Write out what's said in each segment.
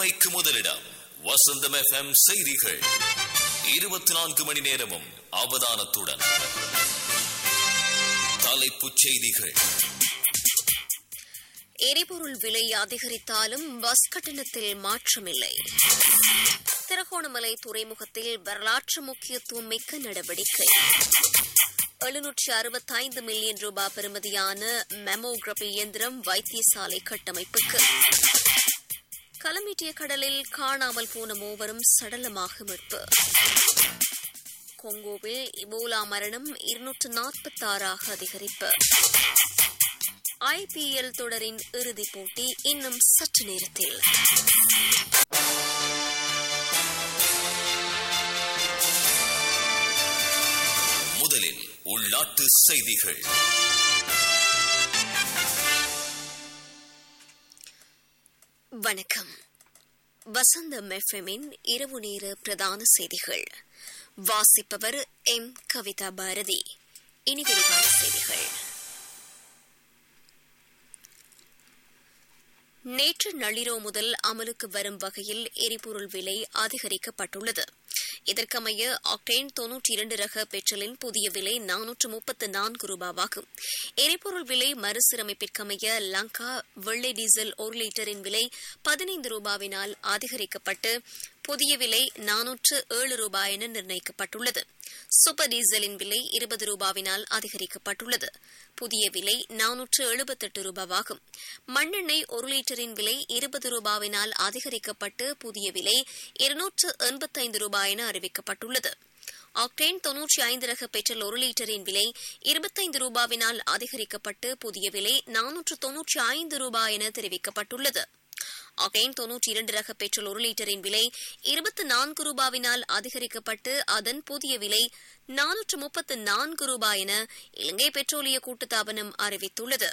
உண்மைக்கு முதலிடம் வசந்தம் எஃப்எம் செய்திகள் இருபத்தி நான்கு மணி நேரமும் அவதானத்துடன் தலைப்புச் செய்திகள் எரிபொருள் விலை அதிகரித்தாலும் பஸ் கட்டணத்தில் மாற்றமில்லை திருகோணமலை துறைமுகத்தில் வரலாற்று முக்கியத்துவம் மிக்க நடவடிக்கை எழுநூற்றி அறுபத்தைந்து மில்லியன் ரூபாய் பெறுமதியான மெமோகிராபி இயந்திரம் வைத்தியசாலை கட்டமைப்புக்கு களமீட்டிய கடலில் காணாமல் போன மூவரும் சடலமாக மீட்பு கொங்கோவில் இபோலா மரணம் இருநூற்று நாற்பத்தாறாக அதிகரிப்பு ஐபிஎல் தொடரின் இறுதிப் போட்டி இன்னும் சற்று நேரத்தில் முதலில் உள்நாட்டு செய்திகள் வணக்கம் வசந்தம் எஃப்எம்மின் இரவு நேர பிரதான செய்திகள் வாசிப்பவர் எம் கவிதா பாரதி இனி விரிவான செய்திகள் நேற்று நள்ளிரவு முதல் அமலுக்கு வரும் வகையில் எரிபொருள் விலை அதிகரிக்கப்பட்டுள்ளது இதற்கமைய ஆக்டேன் தொன்னூற்றி இரண்டு ரக பெட்ரோலின் புதிய விலை நானூற்று முப்பத்து நான்கு ரூபாவாகும் எரிபொருள் விலை மறுசீரமைப்பிற்கமைய லங்கா வெள்ளை டீசல் ஒரு லிட்டரின் விலை பதினைந்து ரூபாவினால் அதிகரிக்கப்பட்டு புதிய விலை நானூற்று ஏழு ரூபாய் என நிர்ணயிக்கப்பட்டுள்ளது சூப்பர் டீசலின் விலை இருபது ரூபாவினால் அதிகரிக்கப்பட்டுள்ளது புதிய விலை நானூற்று எழுபத்தெட்டு ரூபாவாகும் மண்ணெண்ணெய் ஒரு லிட்டரின் விலை இருபது ரூபாவினால் அதிகரிக்கப்பட்டு புதிய விலை இருநூற்று எண்பத்தைந்து ரூபாய் என அறிவிக்கப்பட்டுள்ளது ஆக்டேன் தொன்னூற்றி ஐந்து ரக பெட்ரோல் ஒரு லிட்டரின் விலை இருபத்தைந்து ரூபாவினால் அதிகரிக்கப்பட்டு புதிய விலை நானூற்று தொன்னூற்றி ஐந்து ரூபாய் என தெரிவிக்கப்பட்டுள்ளது ஆக்டேன் தொன்னூற்றி இரண்டு ரக பெட்ரோல் ஒரு லிட்டரின் விலை இருபத்தி நான்கு ரூபாவினால் அதிகரிக்கப்பட்டு அதன் புதிய விலை நானூற்று முப்பத்து நான்கு ரூபாய் என இலங்கை பெட்ரோலிய கூட்டுத்தாபனம் அறிவித்துள்ளது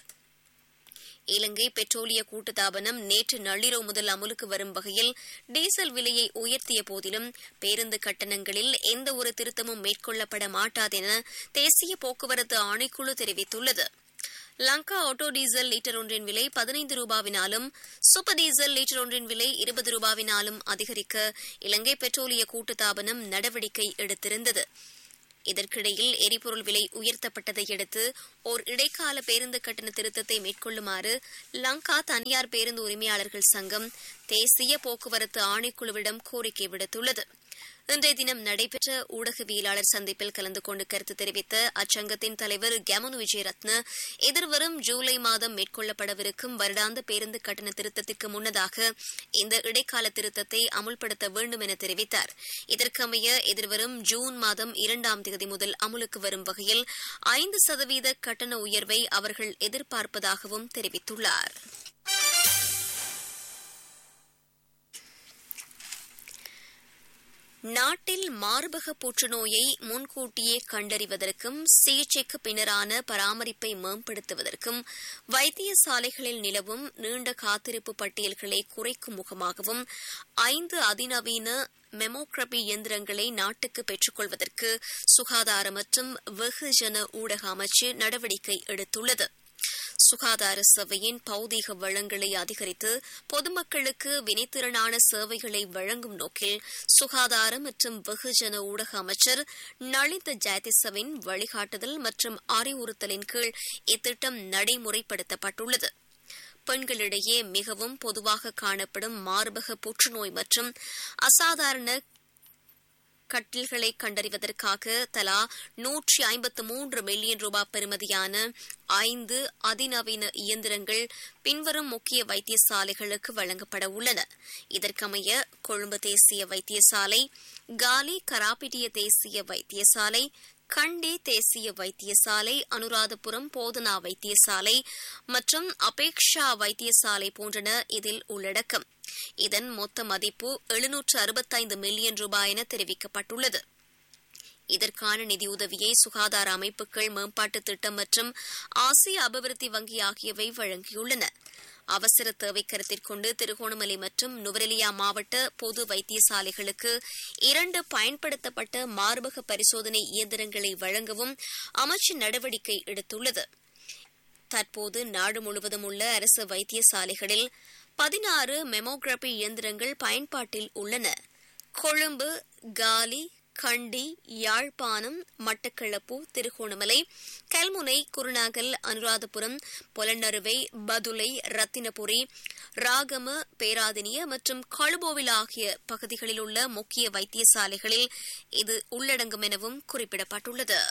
இலங்கை பெட்ரோலிய கூட்டுத்தாபனம் நேற்று நள்ளிரவு முதல் அமலுக்கு வரும் வகையில் டீசல் விலையை உயர்த்திய போதிலும் பேருந்து கட்டணங்களில் எந்த ஒரு திருத்தமும் மேற்கொள்ளப்பட மாட்டாதென தேசிய போக்குவரத்து ஆணைக்குழு தெரிவித்துள்ளது லங்கா ஆட்டோ டீசல் லிட்டர் ஒன்றின் விலை பதினைந்து ரூபாவினாலும் சூப்பர் டீசல் லிட்டர் ஒன்றின் விலை இருபது ரூபாவினாலும் அதிகரிக்க இலங்கை பெட்ரோலிய கூட்டுத்தாபனம் நடவடிக்கை எடுத்திருந்தது இதற்கிடையில் எரிபொருள் விலை உயர்த்தப்பட்டதை அடுத்து ஓர் இடைக்கால பேருந்து கட்டண திருத்தத்தை மேற்கொள்ளுமாறு லங்கா தனியார் பேருந்து உரிமையாளர்கள் சங்கம் தேசிய போக்குவரத்து ஆணைக்குழுவிடம் கோரிக்கை விடுத்துள்ளது இன்றைய தினம் நடைபெற்ற ஊடகவியலாளர் சந்திப்பில் கலந்து கொண்டு கருத்து தெரிவித்த அச்சங்கத்தின் தலைவர் கெமனு விஜயரத்ன எதிர்வரும் ஜூலை மாதம் மேற்கொள்ளப்படவிருக்கும் வருடாந்த பேருந்து கட்டண திருத்தத்திற்கு முன்னதாக இந்த இடைக்கால திருத்தத்தை அமுல்படுத்த வேண்டும் என தெரிவித்தார் இதற்கமைய எதிர்வரும் ஜூன் மாதம் இரண்டாம் தேதி முதல் அமுலுக்கு வரும் வகையில் ஐந்து சதவீத கட்டண உயர்வை அவர்கள் எதிர்பார்ப்பதாகவும் தெரிவித்துள்ளார் நாட்டில் மார்பக புற்றுநோயை முன்கூட்டியே கண்டறிவதற்கும் சிகிச்சைக்கு பின்னரான பராமரிப்பை மேம்படுத்துவதற்கும் வைத்தியசாலைகளில் நிலவும் நீண்ட காத்திருப்பு பட்டியல்களை குறைக்கும் முகமாகவும் ஐந்து அதிநவீன மெமோகிராபி இயந்திரங்களை நாட்டுக்கு பெற்றுக்கொள்வதற்கு சுகாதார மற்றும் வெகுஜன ஊடக அமைச்சு நடவடிக்கை எடுத்துள்ளது சுகாதார சேவையின் பௌதீக வளங்களை அதிகரித்து பொதுமக்களுக்கு வினைத்திறனான சேவைகளை வழங்கும் நோக்கில் சுகாதார மற்றும் வெகுஜன ஊடக அமைச்சர் நளிந்த ஜெயதிசவின் வழிகாட்டுதல் மற்றும் அறிவுறுத்தலின் கீழ் இத்திட்டம் நடைமுறைப்படுத்தப்பட்டுள்ளது பெண்களிடையே மிகவும் பொதுவாக காணப்படும் மார்பக புற்றுநோய் மற்றும் அசாதாரண கட்டில்களை கண்டறிவதற்காக தலா நூற்றி ஐம்பத்து மூன்று மில்லியன் ரூபாய் பெறுமதியான ஐந்து அதிநவீன இயந்திரங்கள் பின்வரும் முக்கிய வைத்தியசாலைகளுக்கு வழங்கப்பட உள்ளன இதற்கமைய கொழும்பு தேசிய வைத்தியசாலை காலி கராப்பிட்டிய தேசிய வைத்தியசாலை கண்டி தேசிய வைத்தியசாலை அனுராதபுரம் போதனா வைத்தியசாலை மற்றும் அபேக்ஷா வைத்தியசாலை போன்றன இதில் உள்ளடக்கம் இதன் மொத்த மதிப்பு எழுநூற்று அறுபத்தைந்து மில்லியன் ரூபாய் என தெரிவிக்கப்பட்டுள்ளது இதற்கான நிதியுதவியை சுகாதார அமைப்புகள் மேம்பாட்டு திட்டம் மற்றும் ஆசிய அபிவிருத்தி வங்கி ஆகியவை வழங்கியுள்ளன அவசர தேவை கருத்தில் கொண்டு திருகோணமலை மற்றும் நுவரெலியா மாவட்ட பொது வைத்தியசாலைகளுக்கு இரண்டு பயன்படுத்தப்பட்ட மார்பக பரிசோதனை இயந்திரங்களை வழங்கவும் அமைச்சு நடவடிக்கை எடுத்துள்ளது தற்போது நாடு முழுவதும் உள்ள அரசு வைத்தியசாலைகளில் பதினாறு மெமோகிராபி இயந்திரங்கள் பயன்பாட்டில் உள்ளன கொழும்பு காலி கண்டி யாழ்ப்பாணம் மட்டக்களப்பு திருகோணமலை கல்முனை குருநாகல் அனுராதபுரம் பொலன்னறுவை பதுளை ரத்தினபுரி ராகம பேராதினிய மற்றும் கழுபோவில் ஆகிய பகுதிகளில் உள்ள முக்கிய வைத்தியசாலைகளில் இது உள்ளடங்கும் எனவும் குறிப்பிடப்பட்டுள்ளது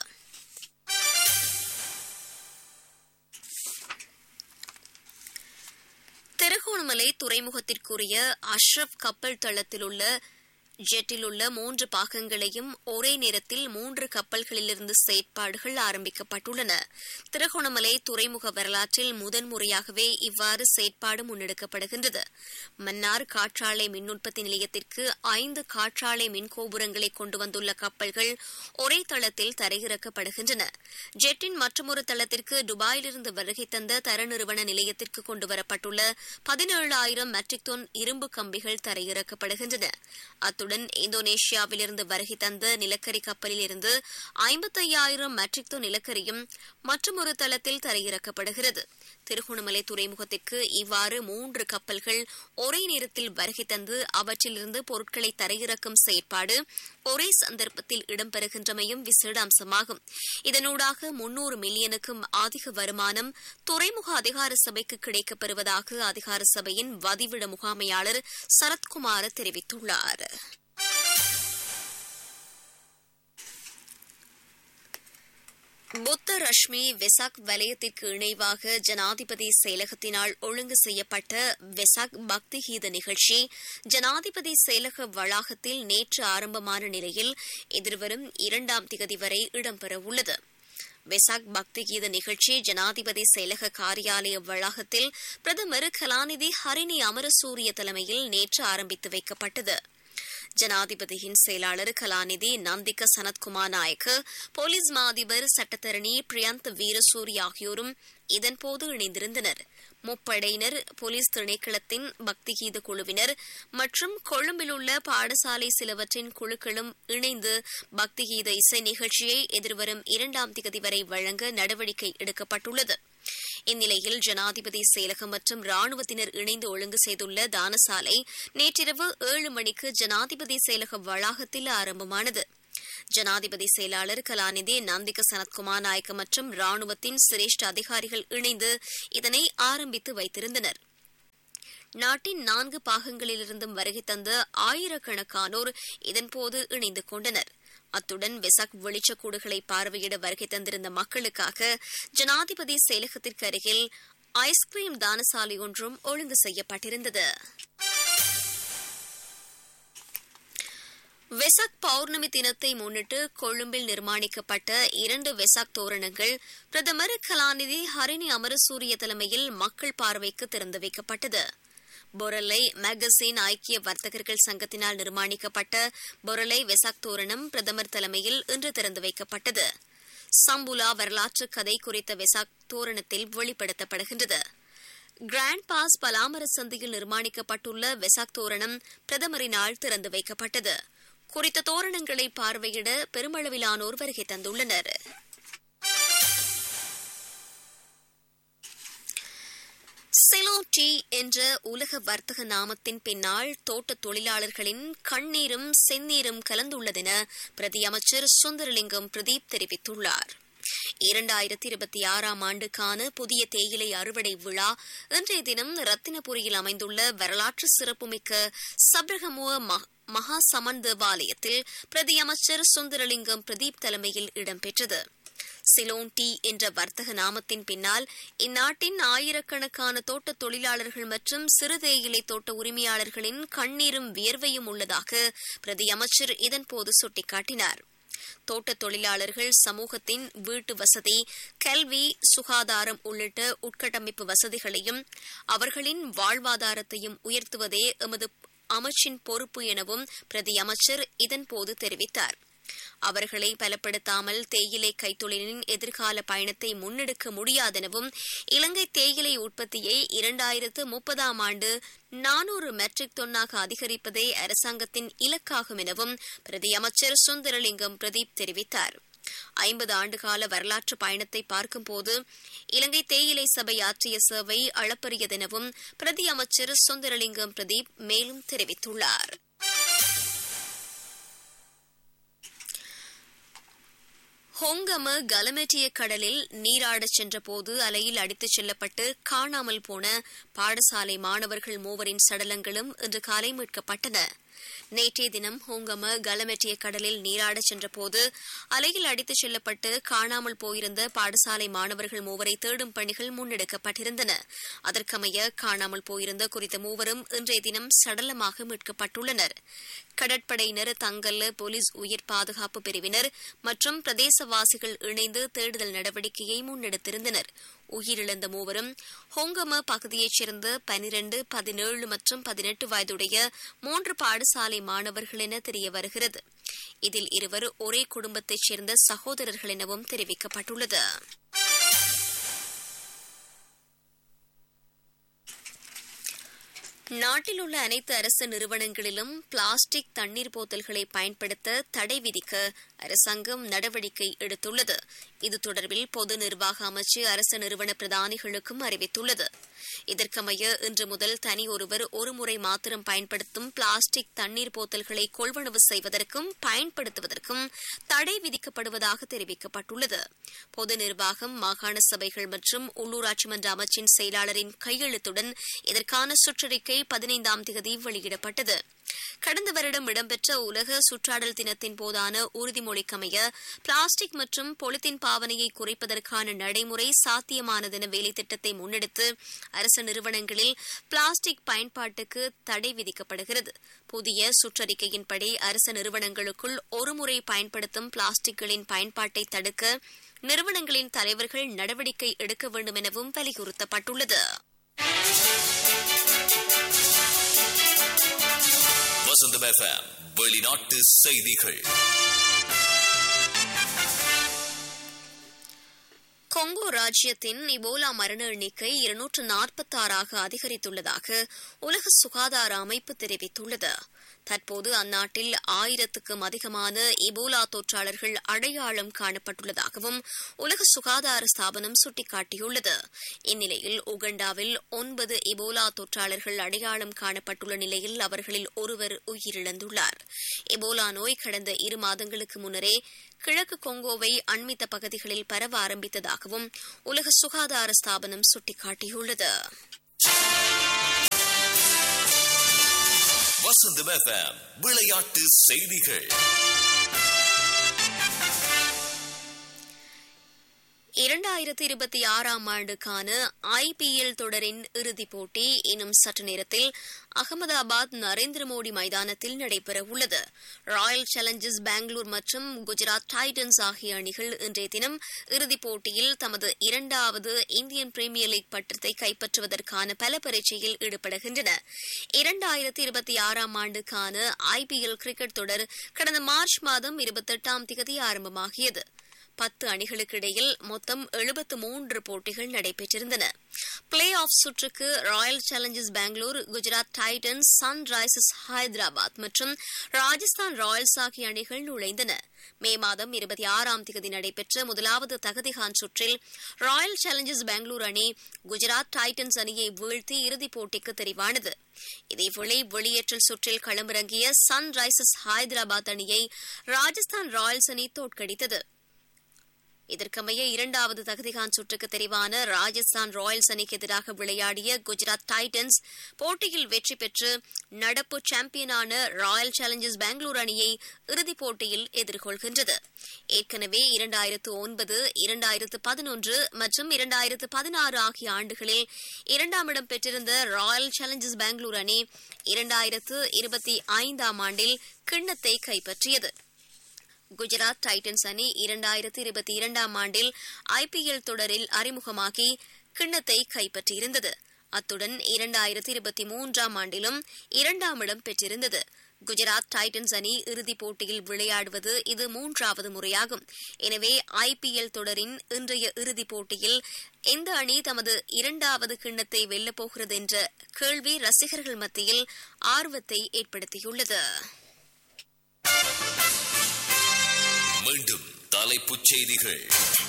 திருகோணமலை துறைமுகத்திற்குரிய அஷ்ரப் கப்பல் தளத்தில் உள்ள ஜெட்டில் உள்ள மூன்று பாகங்களையும் ஒரே நேரத்தில் மூன்று கப்பல்களிலிருந்து செயற்பாடுகள் ஆரம்பிக்கப்பட்டுள்ளன திருகோணமலை துறைமுக வரலாற்றில் முதன்முறையாகவே இவ்வாறு செயற்பாடு முன்னெடுக்கப்படுகின்றது மன்னார் காற்றாலை மின் உற்பத்தி நிலையத்திற்கு ஐந்து காற்றாலை மின் கோபுரங்களை கொண்டு வந்துள்ள கப்பல்கள் ஒரே தளத்தில் தரையிறக்கப்படுகின்றன ஜெட்டின் மற்றொரு தளத்திற்கு துபாயிலிருந்து வருகை தந்த தர நிறுவன நிலையத்திற்கு கொண்டுவரப்பட்டுள்ள பதினேழாயிரம் மெட்ரிக் டன் இரும்பு கம்பிகள் தரையிறக்கப்படுகின்றன அத்துடன் இந்தோனேஷியாவிலிருந்து வருகை தந்த நிலக்கரி கப்பலில் இருந்து ஐம்பத்தையாயிரம் மெட்ரிக் டன் நிலக்கரியும் மற்றொரு தளத்தில் தரையிறக்கப்படுகிறது திருகோணமலை துறைமுகத்திற்கு இவ்வாறு மூன்று கப்பல்கள் ஒரே நேரத்தில் வருகை தந்து அவற்றிலிருந்து பொருட்களை தரையிறக்கும் செயற்பாடு ஒரே சந்தர்ப்பத்தில் இடம்பெறுகின்றமையும் விசேட அம்சமாகும் இதனூடாக முன்னூறு மில்லியனுக்கும் அதிக வருமானம் துறைமுக அதிகார சபைக்கு கிடைக்கப்பெறுவதாக அதிகார சபையின் வதிவிட முகாமையாளர் சரத்குமார் தெரிவித்துள்ளார் புத்த ரஷ்மி வெசாக் வலயத்திற்கு இணைவாக ஜனாதிபதி செயலகத்தினால் ஒழுங்கு செய்யப்பட்ட வெசாக் பக்தி கீத நிகழ்ச்சி ஜனாதிபதி செயலக வளாகத்தில் நேற்று ஆரம்பமான நிலையில் எதிர்வரும் இரண்டாம் திகதி வரை இடம்பெறவுள்ளது வெசாக் பக்தி கீத நிகழ்ச்சி ஜனாதிபதி செயலக காரியாலய வளாகத்தில் பிரதமர் கலாநிதி ஹரிணி அமரசூரிய தலைமையில் நேற்று ஆரம்பித்து வைக்கப்பட்டது ஜனாதிபதியின் செயலாளர் கலாநிதி நந்திக சனத்குமார் நாயக் போலீஸ் மா அதிபர் சட்டத்தரணி பிரியந்த் வீரசூரி ஆகியோரும் இதன்போது இணைந்திருந்தனர் முப்படையினர் போலீஸ் திணைக்களத்தின் பக்தி கீத குழுவினர் மற்றும் கொழும்பில் உள்ள பாடசாலை சிலவற்றின் குழுக்களும் இணைந்து பக்தி கீத இசை நிகழ்ச்சியை எதிர்வரும் இரண்டாம் திகதி வரை வழங்க நடவடிக்கை எடுக்கப்பட்டுள்ளது இந்நிலையில் ஜனாதிபதி செயலகம் மற்றும் ராணுவத்தினர் இணைந்து ஒழுங்கு செய்துள்ள தானசாலை நேற்றிரவு ஏழு மணிக்கு ஜனாதிபதி செயலக வளாகத்தில் ஆரம்பமானது ஜனாதிபதி செயலாளர் கலாநிதி நந்திக சனத்குமார் நாயக்க மற்றும் ராணுவத்தின் சிரேஷ்ட அதிகாரிகள் இணைந்து இதனை ஆரம்பித்து வைத்திருந்தனர் நாட்டின் நான்கு பாகங்களிலிருந்தும் வருகை தந்த ஆயிரக்கணக்கானோர் இதன்போது இணைந்து கொண்டனர் அத்துடன் வெசாக் வெளிச்சக்கூடுகளை பார்வையிட வருகை தந்திருந்த மக்களுக்காக ஜனாதிபதி செயலகத்திற்கு அருகில் ஐஸ்கிரீம் தானசாலை ஒன்றும் ஒழுங்கு செய்யப்பட்டிருந்தது வெசாக் பௌர்ணமி தினத்தை முன்னிட்டு கொழும்பில் நிர்மாணிக்கப்பட்ட இரண்டு வெசாக் தோரணங்கள் பிரதமர் கலாநிதி ஹரிணி அமரசூரிய தலைமையில் மக்கள் பார்வைக்கு திறந்து வைக்கப்பட்டது பொரலை மேகசின் ஐக்கிய வர்த்தகர்கள் சங்கத்தினால் நிர்மாணிக்கப்பட்ட பொரலை வெசாக் தோரணம் பிரதமர் தலைமையில் இன்று திறந்து வைக்கப்பட்டது சம்புலா வரலாற்று கதை குறித்த வெசாக் தோரணத்தில் வெளிப்படுத்தப்படுகின்றது கிராண்ட் பாஸ் பலாமர சந்தையில் நிர்மாணிக்கப்பட்டுள்ள வெசாக் தோரணம் பிரதமரினால் திறந்து வைக்கப்பட்டது குறித்த தோரணங்களை பார்வையிட பெருமளவிலானோர் வருகை தந்துள்ளனர் செலோ டி என்ற உலக வர்த்தக நாமத்தின் பின்னால் தோட்ட தொழிலாளர்களின் கண்ணீரும் செந்நீரும் கலந்துள்ளதென பிரதி அமைச்சர் சுந்தரலிங்கம் பிரதீப் தெரிவித்துள்ளார் இரண்டாயிரத்தி இருபத்தி ஆறாம் ஆண்டுக்கான புதிய தேயிலை அறுவடை விழா இன்றைய தினம் ரத்தினபுரியில் அமைந்துள்ள வரலாற்று சிறப்புமிக்க சப்ரகமுவ மகா சமன் தேவாலயத்தில் பிரதி அமைச்சர் சுந்தரலிங்கம் பிரதீப் தலைமையில் இடம்பெற்றது சிலோன் டி என்ற வர்த்தக நாமத்தின் பின்னால் இந்நாட்டின் ஆயிரக்கணக்கான தோட்ட தொழிலாளர்கள் மற்றும் சிறு தேயிலை தோட்ட உரிமையாளர்களின் கண்ணீரும் வியர்வையும் உள்ளதாக பிரதி அமைச்சர் இதன்போது சுட்டிக்காட்டினார் தோட்ட தொழிலாளர்கள் சமூகத்தின் வீட்டு வசதி கல்வி சுகாதாரம் உள்ளிட்ட உட்கட்டமைப்பு வசதிகளையும் அவர்களின் வாழ்வாதாரத்தையும் உயர்த்துவதே எமது அமைச்சின் பொறுப்பு எனவும் பிரதி அமைச்சர் இதன்போது தெரிவித்தார் அவர்களை பலப்படுத்தாமல் தேயிலை கைத்தொழிலின் எதிர்கால பயணத்தை முன்னெடுக்க முடியாதெனவும் இலங்கை தேயிலை உற்பத்தியை இரண்டாயிரத்து முப்பதாம் ஆண்டு நானூறு மெட்ரிக் டன்னாக அதிகரிப்பதே அரசாங்கத்தின் இலக்காகும் எனவும் பிரதி அமைச்சர் சுந்தரலிங்கம் பிரதீப் தெரிவித்தார் ஐம்பது ஆண்டுகால வரலாற்று பயணத்தை பார்க்கும்போது இலங்கை தேயிலை சபை ஆற்றிய சேவை அளப்பரியதெனவும் பிரதி அமைச்சர் சுந்தரலிங்கம் பிரதீப் மேலும் தெரிவித்துள்ளார் ஹொங்கம கலமெட்டிய கடலில் நீராடச் சென்றபோது அலையில் அடித்துச் செல்லப்பட்டு காணாமல் போன பாடசாலை மாணவர்கள் மூவரின் சடலங்களும் இன்று காலை மீட்கப்பட்டன நேற்றைய தினம் ஹோங்கம கலமெட்டிய கடலில் நீராடச் சென்றபோது அலையில் அடித்துச் செல்லப்பட்டு காணாமல் போயிருந்த பாடசாலை மாணவர்கள் மூவரை தேடும் பணிகள் முன்னெடுக்கப்பட்டிருந்தன அதற்கமைய காணாமல் போயிருந்த குறித்த மூவரும் இன்றைய தினம் சடலமாக மீட்கப்பட்டுள்ளனர் கடற்படையினர் தங்கல்ல போலீஸ் உயிர் பாதுகாப்பு பிரிவினர் மற்றும் பிரதேசவாசிகள் இணைந்து தேடுதல் நடவடிக்கையை முன்னெடுத்திருந்தனர் உயிரிழந்த மூவரும் ஹோங்கம பகுதியைச் சேர்ந்த பனிரண்டு பதினேழு மற்றும் பதினெட்டு வயதுடைய மூன்று பாடசாலை மாணவர்கள் என தெரிய வருகிறது இதில் இருவர் ஒரே குடும்பத்தைச் சேர்ந்த சகோதரர்கள் எனவும் தெரிவிக்கப்பட்டுள்ளது நாட்டில் உள்ள அனைத்து அரசு நிறுவனங்களிலும் பிளாஸ்டிக் தண்ணீர் போத்தல்களை பயன்படுத்த தடை விதிக்க அரசாங்கம் நடவடிக்கை எடுத்துள்ளது இது தொடர்பில் பொது நிர்வாக அமைச்சு அரசு நிறுவன பிரதானிகளுக்கும் அறிவித்துள்ளது இதற்கமைய இன்று முதல் தனி ஒருவர் ஒருமுறை மாத்திரம் பயன்படுத்தும் பிளாஸ்டிக் தண்ணீர் போத்தல்களை கொள்வனவு செய்வதற்கும் பயன்படுத்துவதற்கும் தடை விதிக்கப்படுவதாக தெரிவிக்கப்பட்டுள்ளது பொது நிர்வாகம் மாகாண சபைகள் மற்றும் உள்ளூராட்சி மன்ற அமைச்சின் செயலாளரின் கையெழுத்துடன் இதற்கான சுற்றறிக்கை பதினைந்தாம் தேதி வெளியிடப்பட்டது கடந்த வருடம் இடம்பெற்ற உலக சுற்றாடல் தினத்தின் போதான உறுதிமொழிக்கமைய பிளாஸ்டிக் மற்றும் பொலித்தீன் பாவனையை குறைப்பதற்கான நடைமுறை சாத்தியமானதென வேலை திட்டத்தை முன்னெடுத்து அரசு நிறுவனங்களில் பிளாஸ்டிக் பயன்பாட்டுக்கு தடை விதிக்கப்படுகிறது புதிய சுற்றறிக்கையின்படி அரசு நிறுவனங்களுக்குள் ஒருமுறை பயன்படுத்தும் பிளாஸ்டிக்களின் பயன்பாட்டை தடுக்க நிறுவனங்களின் தலைவர்கள் நடவடிக்கை எடுக்க வேண்டும் எனவும் வலியுறுத்தப்பட்டுள்ளது வசந்தம் எஃப்எம் வெளிநாட்டு செய்திகள் கொங்கோ ராஜ்யத்தின் இபோலா மரண எண்ணிக்கை இருநூற்று நாற்பத்தாறாக அதிகரித்துள்ளதாக உலக சுகாதார அமைப்பு தெரிவித்துள்ளது தற்போது அந்நாட்டில் ஆயிரத்துக்கும் அதிகமான இபோலா தொற்றாளர்கள் அடையாளம் காணப்பட்டுள்ளதாகவும் உலக சுகாதார ஸ்தாபனம் சுட்டிக்காட்டியுள்ளது இந்நிலையில் உகண்டாவில் ஒன்பது இபோலா தொற்றாளர்கள் அடையாளம் காணப்பட்டுள்ள நிலையில் அவர்களில் ஒருவர் உயிரிழந்துள்ளார் இபோலா நோய் கடந்த இரு மாதங்களுக்கு முன்னரே கிழக்கு கொங்கோவை அண்மித்த பகுதிகளில் பரவ ஆரம்பித்ததாகவும் உலக சுகாதார ஸ்தாபனம் சுட்டிக்காட்டியுள்ளது வசந்தம் எஃப்எம் விளையாட்டு செய்திகள் இரண்டாயிரத்தி இருபத்தி ஆறாம் ஆண்டுக்கான ஐபிஎல் தொடரின் இறுதிப் போட்டி இன்னும் சற்று நேரத்தில் அகமதாபாத் நரேந்திர மோடி மைதானத்தில் நடைபெறவுள்ளது ராயல் சேலஞ்சர்ஸ் பெங்களூர் மற்றும் குஜராத் டைட்டன்ஸ் ஆகிய அணிகள் இன்றைய தினம் இறுதிப் போட்டியில் தமது இரண்டாவது இந்தியன் பிரீமியர் லீக் பட்டத்தை கைப்பற்றுவதற்கான பல பரீட்சையில் ஈடுபடுகின்றன இரண்டாயிரத்தி இருபத்தி ஆறாம் ஆண்டுக்கான ஐபிஎல் கிரிக்கெட் தொடர் கடந்த மார்ச் மாதம் இருபத்தெட்டாம் தேதி ஆரம்பமாகியது பத்து அணிகளுக்கு இடையில் மொத்தம் எழுபத்து மூன்று போட்டிகள் நடைபெற்றிருந்தன பிளே ஆஃப் சுற்றுக்கு Royal Challengers Bangalore Gujarat Titans Sunrisers Hyderabad மற்றும் ராஜஸ்தான் ராயல்ஸ் ஆகிய அணிகள் நுழைந்தன மே மாதம் இருபத்தி ஆறாம் தேதி நடைபெற்ற முதலாவது தகுதிகான் சுற்றில் ராயல் சேலஞ்சர்ஸ் பெங்களூர் அணி குஜராத் டைட்டன்ஸ் அணியை வீழ்த்தி இறுதிப் போட்டிக்கு தெரிவானது இதேவேளை வெளியேற்றல் சுற்றில் களமிறங்கிய சன்ரைசர்ஸ் ஹைதராபாத் அணியை ராஜஸ்தான் ராயல்ஸ் அணி தோற்கடித்தது இதற்கமைய இரண்டாவது தகுதிகான் சுற்றுக்கு தெரிவான ராஜஸ்தான் ராயல்ஸ் அணிக்கு எதிராக விளையாடிய குஜராத் டைட்டன்ஸ் போட்டியில் வெற்றி பெற்று நடப்பு சாம்பியனான ராயல் சேலஞ்சர்ஸ் பெங்களூர் அணியை இறுதிப் போட்டியில் எதிர்கொள்கின்றது ஏற்கனவே இரண்டாயிரத்து ஒன்பது இரண்டாயிரத்து பதினொன்று மற்றும் இரண்டாயிரத்து பதினாறு ஆகிய ஆண்டுகளில் இரண்டாம் இடம் பெற்றிருந்த ராயல் சேலஞ்சர்ஸ் பெங்களூர் அணி இரண்டாயிரத்து இருபத்தி ஐந்தாம் ஆண்டில் கிண்ணத்தை கைப்பற்றியது குஜராத் டைட்டன்ஸ் அணி இரண்டாயிரத்தி இருபத்தி இரண்டாம் ஆண்டில் ஐபிஎல் தொடரில் அறிமுகமாகி கிண்ணத்தை கைப்பற்றியிருந்தது அத்துடன் இரண்டாயிரத்தி இருபத்தி மூன்றாம் ஆண்டிலும் இரண்டாம் இடம் பெற்றிருந்தது குஜராத் டைட்டன்ஸ் அணி இறுதிப் போட்டியில் விளையாடுவது இது மூன்றாவது முறையாகும் எனவே ஐபிஎல் தொடரின் இன்றைய இறுதிப் போட்டியில் எந்த அணி தமது இரண்டாவது கிண்ணத்தை வெல்லப்போகிறது என்ற கேள்வி ரசிகர்கள் மத்தியில் ஆர்வத்தை ஏற்படுத்தியுள்ளது மீண்டும் தலை தலைப்புச் செய்திகள்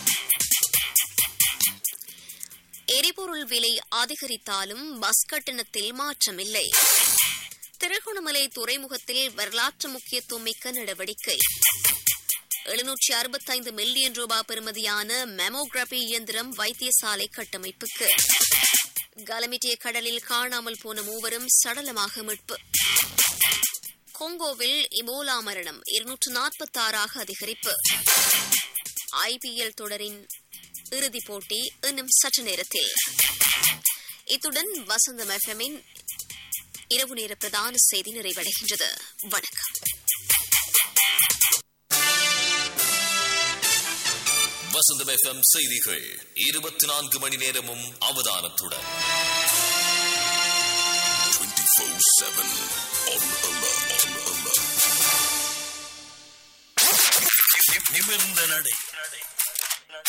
எரிபொருள் விலை அதிகரித்தாலும் பஸ் கட்டணத்தில் மாற்றமில்லை திருகோணமலை துறைமுகத்தில் வரலாற்று முக்கியத்துவம் மிக்க நடவடிக்கை எழுநூற்றி அறுபத்தைந்து மில்லியன் ரூபாய் பெறுமதியான மெமோகிராபி இயந்திரம் வைத்தியசாலை கட்டமைப்புக்கு கலமிட்டிய கடலில் காணாமல் போன மூவரும் சடலமாக மீட்பு கொங்கோவில் இபோலா மரணம் இருநூற்று நாற்பத்தாறாக அதிகரிப்பு ஐபிஎல் தொடரின் இறுதிப் போட்டி இன்னும் சற்று நேரத்தில் இத்துடன் வசந்தம் எஃப்எம்மின் இரவு நேர பிரதான செய்தி நிறைவடைகின்றது வணக்கம் வசந்தம் எஃப்எம் செய்திகள் இருபத்தி நான்கு மணி நேரமும் அவதானத்துடன் 24-7 on alert. On alert. நிமிர்ந்த நடை